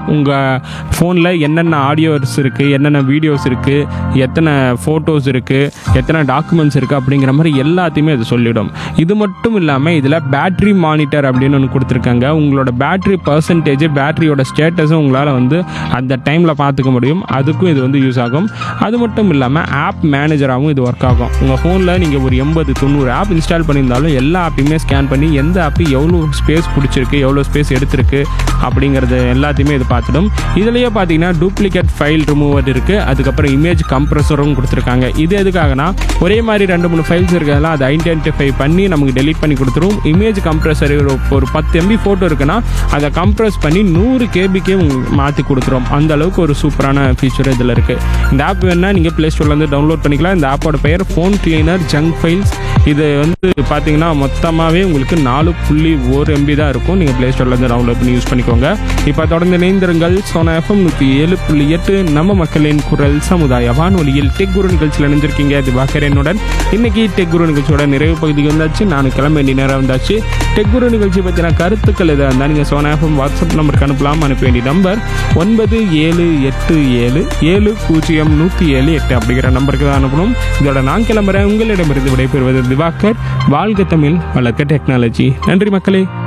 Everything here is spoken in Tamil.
உங்கள் ஃபோனில் என்னென்ன ஆடியோஸ் இருக்குது என்னென்ன வீடியோஸ் இருக்குது எத்தனை ஃபோட்டோஸ் இருக்குது எத்தனை டாக்குமெண்ட்ஸ் இருக்குது அப்படிங்கிற மாதிரி எல்லாத்தையுமே அது சொல்லிடும் இது மட்டும் இல்லாமல் இதில் பேட்ரி மானிட்டர் அப்படின்னு ஒன்று கொடுத்துருக்காங்க உங்களோட பேட்ரி பர்சன்டேஜ் பேட்டரியோட ஸ்டேட்டஸும் உங்களால் வந்து அந்த டைமில் பார்த்துக்க முடியும் அதுக்கும் இது வந்து யூஸ் ஆகும் அது மட்டும் இல்லாமல் ஆப் மேனேஜராகவும் இது ஒர்க் ஆகும் உங்கள் ஃபோனில் நீங்கள் ஒரு எண்பது தொண்ணூறு ஆப் இன்ஸ்டால் பண்ணியிருந்தாலும் எல்லா ஆப்பையுமே ஸ்கேன் பண்ணி எந்த ஆப்பு எவ்வளோ ஸ்பேஸ் பிடிச்சிருக்கு எவ்வளோ ஸ்பேஸ் எடுத்திருக்கு அப்படிங்கிறது எல்லாத்தையுமே இது பார்த்துடும் இதுலேயே பார்த்தீங்கன்னா டூப்ளிகேட் ஃபைல் ரிமூவர் இருக்குது அதுக்கப்புறம் இமேஜ் கம்ப்ரஸரும் கொடுத்துருக்காங்க இது எதுக்காகனா ஒரே மாதிரி ரெண்டு மூணு ஃபைல்ஸ் இருக்கிறதெல்லாம் அதை ஐடென்டிஃபை பண்ணி நமக்கு டெலீட் பண்ணி கொடுத்துரும் இமேஜ் கம்ப்ரஸர் ஒரு பத்து எம்பி ஃபோட்டோ இருக்குன்னா அதை கம்ப்ரஸ் பண்ணி நூறு கேபிக்கே மாற்றி கொடுத்துரும் அந்த அளவுக்கு ஒரு சூப்பரான ஃபீச்சர் இதில் இருக்குது இந்த ஆப் வேணா நீங்கள் ப்ளே ஸ்டோர்லேருந்து டவுன்லோட் பண்ணிக்கலாம் இந்த ஆப்போட பெயர் ஃபோன் கிளீனர் ஜங்க் ஃபைல்ஸ் இது வந்து பார்த்தீங்கன்னா மொத்தமாகவே உங்களுக்கு நாலு புள்ளி ஒரு எம்பி தான் இருக்கும் நீங்கள் ப்ளே ஸ்டோர்லேருந்து டவுன்லோட் பண்ணி யூஸ் பண்ணிக்கோங்க இப்போ தொடர்ந்து இணைந்திருங்கள் சோனா எஃப்எம் நூற்றி ஏழு புள்ளி எட்டு நம்ம மக்களின் குரல் சமுதாய வானொலியில் டெக் குரு நிகழ்ச்சியில் இணைஞ்சிருக்கீங்க திவாகர் என்னுடன் இன்னைக்கு டெக் குரு நிகழ்ச்சியோட நிறைவு பகுதிக்கு வந்தாச்சு நான் கிளம்ப வேண்டிய நேரம் வந்தாச்சு டெக் குரு நிகழ்ச்சி பற்றின கருத்துக்கள் எதாக இருந்தால் நீங்கள் சோனா எஃப்எம் வாட்ஸ்அப் நம்பருக்கு அனுப்பலாம் அனுப்ப வேண்டிய நம்பர் ஒன்பது ஏழு எட்டு ஏழு ஏழு பூஜ்ஜியம் நூற்றி ஏழு எட்டு அப்படிங்கிற நம்பருக்கு தான் அனுப்பணும் இதோட நான் கிளம்புறேன் உங்களிடமிருந்து விடைபெறுவது திவாகர் வாழ்க தமிழ் வளர்க்க டெக்னாலஜி நன்றி மக்களே